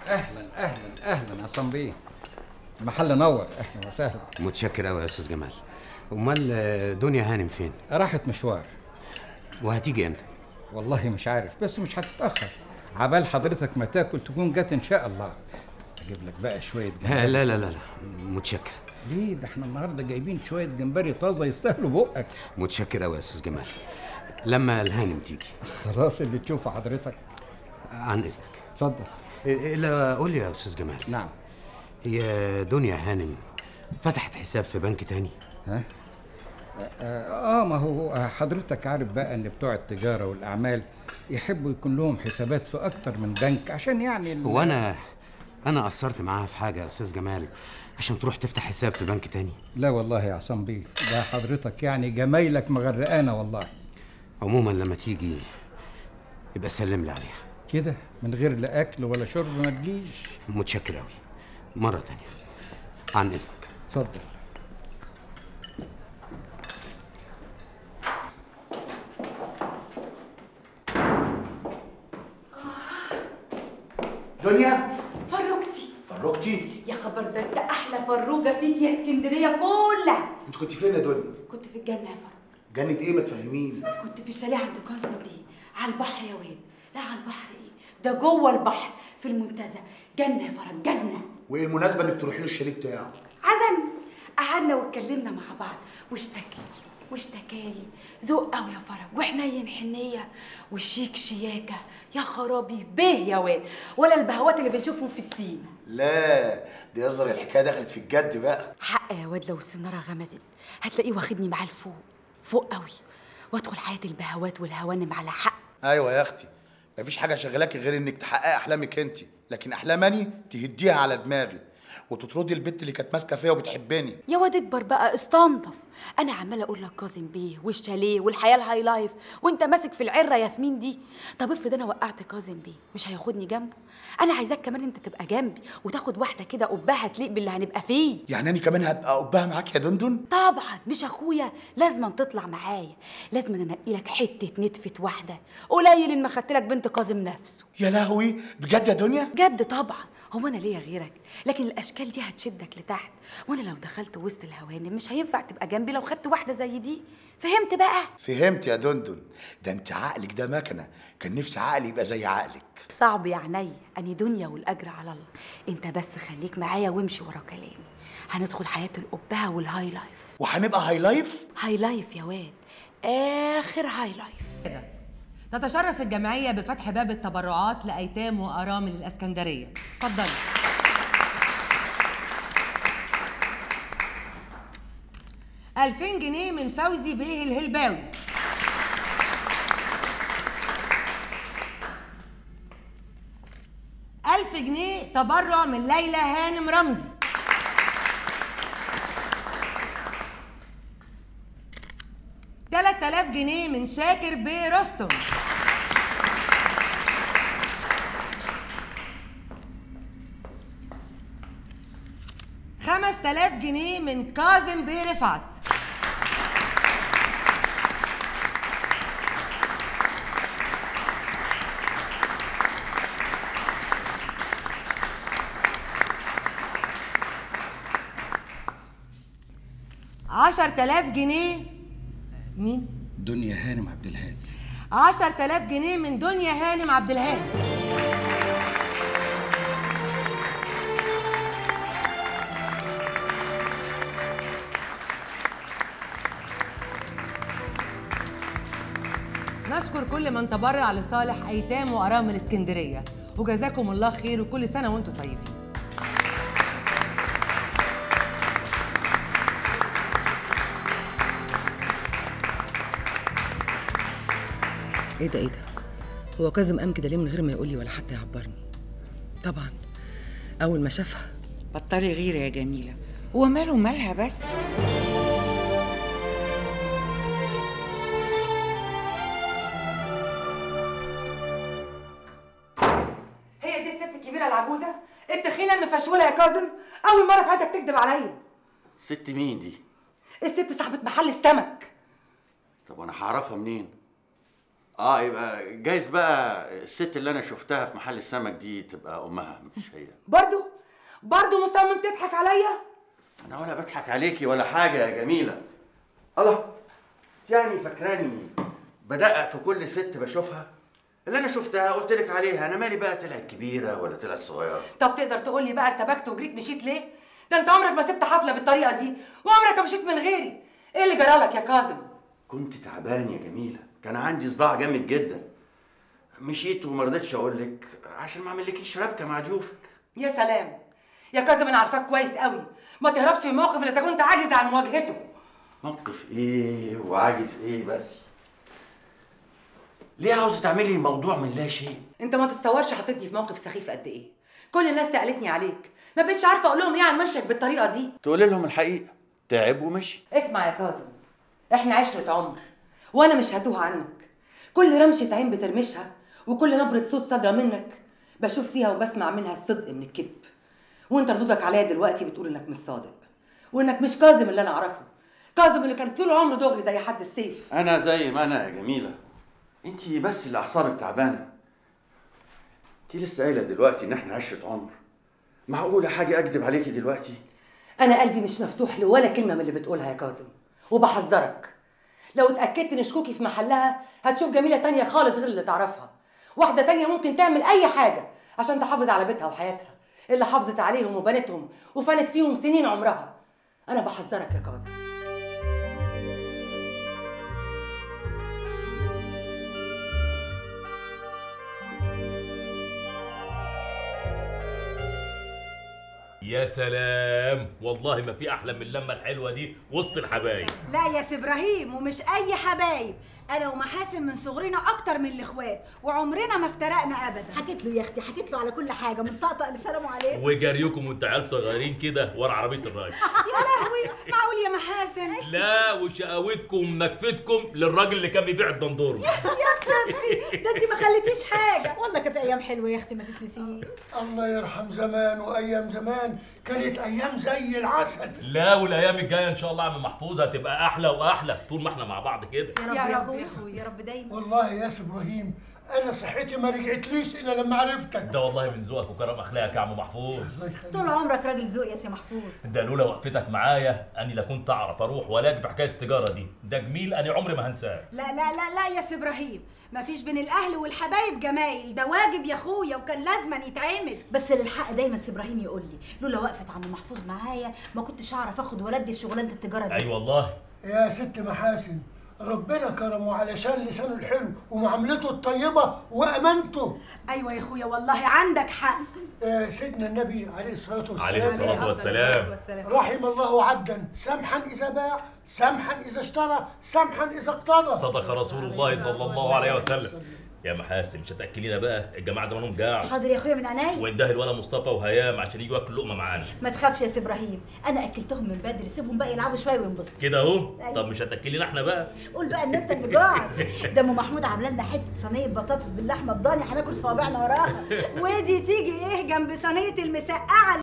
اهلا اهلا اهلا عصام بيه المحل نور اهلا وسهلا متشكر قوي يا استاذ جمال امال آه، دنيا هانم فين راحت مشوار وهتيجي امتى والله مش عارف بس مش هتتاخر عبال حضرتك ما تاكل تكون جت ان شاء الله اجيب لك بقى شويه لا جمبري لا لا لا, لا. متشكر ليه ده احنا النهارده جايبين شويه جمبري طازه يستاهلوا بقك متشكر قوي يا استاذ جمال لما الهانم تيجي خلاص اللي تشوفه حضرتك عن اذنك اتفضل الا قول لي يا استاذ جمال نعم هي دنيا هانم فتحت حساب في بنك تاني ها اه ما هو حضرتك عارف بقى ان بتوع التجاره والاعمال يحبوا يكون لهم حسابات في اكتر من بنك عشان يعني ال- هو انا انا قصرت معاها في حاجه يا استاذ جمال عشان تروح تفتح حساب في بنك تاني لا والله يا عصام بيه ده حضرتك يعني جمايلك مغرقانه والله عموما لما تيجي يبقى سلم لي عليها كده من غير لا اكل ولا شرب ما تجيش متشكر قوي مره تانية عن اذنك اتفضل دنيا فروجتي فرجتي يا خبر ده انت احلى فروجه فيك يا اسكندريه كلها انت كنت فين يا دنيا كنت في الجنه يا فرج جنة ايه ما تفهميني كنت في الشاليه عند كونسن بيه على البحر يا واد لا على البحر ايه ده جوه البحر في المنتزه جنه يا فرج جنه وايه المناسبة انك تروحي له الشاليه بتاعه عزم قعدنا واتكلمنا مع بعض واشتكى واشتكالي ذوق قوي يا فرج وحنين حنيه وشيك شياكه يا خرابي به يا واد ولا البهوات اللي بنشوفهم في السيما لا دي يظهر الحكاية دخلت في الجد بقى حق يا واد لو السنارة غمزت هتلاقيه واخدني معاه لفوق فوق قوي وادخل حياة البهوات والهوانم على حق ايوه يا اختي مفيش حاجة شغلاكي غير انك تحققي احلامك انت لكن احلاماني تهديها على دماغي وتطردي البت اللي كانت ماسكة فيا وبتحبني يا واد اكبر بقى استنضف انا عماله اقول لك كاظم بيه والشاليه والحياه الهاي لايف وانت ماسك في العره ياسمين دي طب افرض انا وقعت كاظم بيه مش هياخدني جنبه انا عايزاك كمان انت تبقى جنبي وتاخد واحده كده قبها تليق باللي هنبقى فيه يعني انا كمان هبقى قبها معاك يا دندن طبعا مش اخويا لازم تطلع معايا لازم انقي لك حته نتفه واحده قليل ان ما خدت لك بنت كاظم نفسه يا لهوي بجد يا دنيا جد طبعا هو انا ليا غيرك لكن الاشكال دي هتشدك لتحت وانا لو دخلت وسط الهوانم مش هينفع تبقى جنبي لو خدت واحده زي دي فهمت بقى فهمت يا دندن ده انت عقلك ده مكنة كان نفسي عقلي يبقى زي عقلك صعب يا عيني اني دنيا والاجر على الله انت بس خليك معايا وامشي ورا كلامي هندخل حياه القبهه والهاي لايف وهنبقى هاي لايف هاي لايف يا واد اخر هاي لايف تتشرف الجمعية بفتح باب التبرعات لأيتام وأرامل الإسكندرية اتفضلي ألفين جنيه من فوزي بيه الهلباوي ألف جنيه تبرع من ليلى هانم رمزي تلات آلاف جنيه من شاكر بيه رستم خمس تلاف جنيه من كاظم بيه رفعت عشر تلاف جنيه مين؟ دنيا هانم عبد الهادي عشر تلاف جنيه من دنيا هانم عبد الهادي نشكر كل من تبرع لصالح ايتام وارامل اسكندريه وجزاكم الله خير وكل سنه وانتم طيبين ايه ده ايه ده هو كاظم قام كده ليه من غير ما يقول لي ولا حتى يعبرني طبعا اول ما شافها بطلي غيرة يا جميلة هو ماله مالها بس هي دي الست الكبيره العجوزه التخينه المفشوله يا كاظم اول مره في حياتك تكذب عليا ست مين دي؟ الست صاحبه محل السمك طب انا هعرفها منين؟ اه يبقى جايز بقى الست اللي انا شفتها في محل السمك دي تبقى امها مش هي برضو برضو مصمم تضحك عليا انا ولا بضحك عليكي ولا حاجه يا جميله الله يعني فاكراني بدقق في كل ست بشوفها اللي انا شفتها قلت لك عليها انا مالي بقى طلعت كبيره ولا طلعت صغيره طب تقدر تقول لي بقى ارتبكت وجريت مشيت ليه ده انت عمرك ما سبت حفله بالطريقه دي وعمرك ما مشيت من غيري ايه اللي جرالك يا كاظم كنت تعبان يا جميله كان عندي صداع جامد جدا مشيت وما رضيتش اقول لك عشان ما اعملكيش ربكه مع ضيوفك يا سلام يا كاظم انا عارفاك كويس قوي ما تهربش من موقف الا اذا كنت عاجز عن مواجهته موقف ايه وعاجز ايه بس ليه عاوزه تعملي موضوع من لا شيء انت ما تتصورش حطيتني في موقف سخيف قد ايه كل الناس سالتني عليك ما بقتش عارفه اقول لهم ايه عن مشيك بالطريقه دي تقولي لهم الحقيقه تعب ومشي اسمع يا كاظم احنا عشرة عمر وانا مش هتوه عنك كل رمشة عين بترمشها وكل نبرة صوت صادرة منك بشوف فيها وبسمع منها الصدق من الكذب وانت ردودك عليا دلوقتي بتقول انك مش صادق وانك مش كاظم اللي انا اعرفه كاظم اللي كان طول عمره دغري زي حد السيف انا زي ما انا يا جميله انت بس اللي اعصابك تعبانه انت لسه قايله دلوقتي ان احنا عشره عمر معقوله حاجه اكذب عليكي دلوقتي انا قلبي مش مفتوح لولا كلمه من اللي بتقولها يا كاظم وبحذرك لو اتاكدت ان شكوكي في محلها هتشوف جميله تانية خالص غير اللي تعرفها واحده تانية ممكن تعمل اي حاجه عشان تحافظ على بيتها وحياتها اللي حافظت عليهم وبنتهم وفنت فيهم سنين عمرها انا بحذرك يا كاظم يا سلام والله ما في احلى من اللمه الحلوه دي وسط الحبايب لا يا سي ابراهيم ومش اي حبايب انا ومحاسن من صغرنا اكتر من الاخوات وعمرنا ما افترقنا ابدا حكيت له يا اختي حكيت له على كل حاجه من طقطق لسلام عليكم وجريكم وانتوا عيال صغيرين كده ورا عربيه الراجل يا لهوي معقول يا محاسن لا وشقاوتكم ومنكفتكم للراجل اللي كان بيبيع الدندور يا ستي ده انت ما خليتيش حاجه والله كانت ايام حلوه يا اختي ما تتنسيش الله يرحم زمان وايام زمان كانت ايام زي العسل لا والايام الجايه ان شاء الله يا عم محفوظ هتبقى احلى واحلى طول ما احنا مع بعض كده يا رب يا اخوي يا اخوي يا رب دايما والله يا سي ابراهيم انا صحتي ما رجعتليش الا لما عرفتك ده والله من ذوقك وكرم اخلاقك يا عم محفوظ طول عمرك راجل ذوق يا سي محفوظ ده لولا وقفتك معايا اني لا كنت اعرف اروح ولا اجيب حكايه التجاره دي ده جميل اني عمري ما هنساه لا لا لا لا يا سي ابراهيم مفيش بين الاهل والحبايب جمايل ده واجب يا اخويا وكان لازما يتعمل بس للحق دايما سي ابراهيم يقول لي لولا وقفه عم محفوظ معايا ما كنتش هعرف اخد ولدي في شغلانه التجاره دي اي والله يا ست محاسن ربنا كرمه علشان لسانه الحلو ومعاملته الطيبة وأمانته ايوه يا اخويا والله عندك حق آه سيدنا النبي عليه الصلاة والسلام عليه الصلاه والسلام رحم الله عبدا سمحا إذا باع سمحا إذا اشترى سمحا إذا اقتضى صدق رسول الله صلى الله عليه وسلم يا محاسن مش هتاكلينا بقى الجماعه زمانهم جاع حاضر يا اخويا من عينيا وانده الولا مصطفى وهيام عشان يجوا ياكلوا لقمه معانا ما تخافش يا سي ابراهيم انا اكلتهم من بدري سيبهم بقى يلعبوا شويه وينبسطوا كده اهو أيوة. طب مش هتاكلينا احنا بقى قول بقى ان انت اللي جوع ده ام محمود عامله لنا حته صينيه بطاطس باللحمه الضاني هناكل صوابعنا وراها ودي تيجي ايه جنب صينيه المسقعه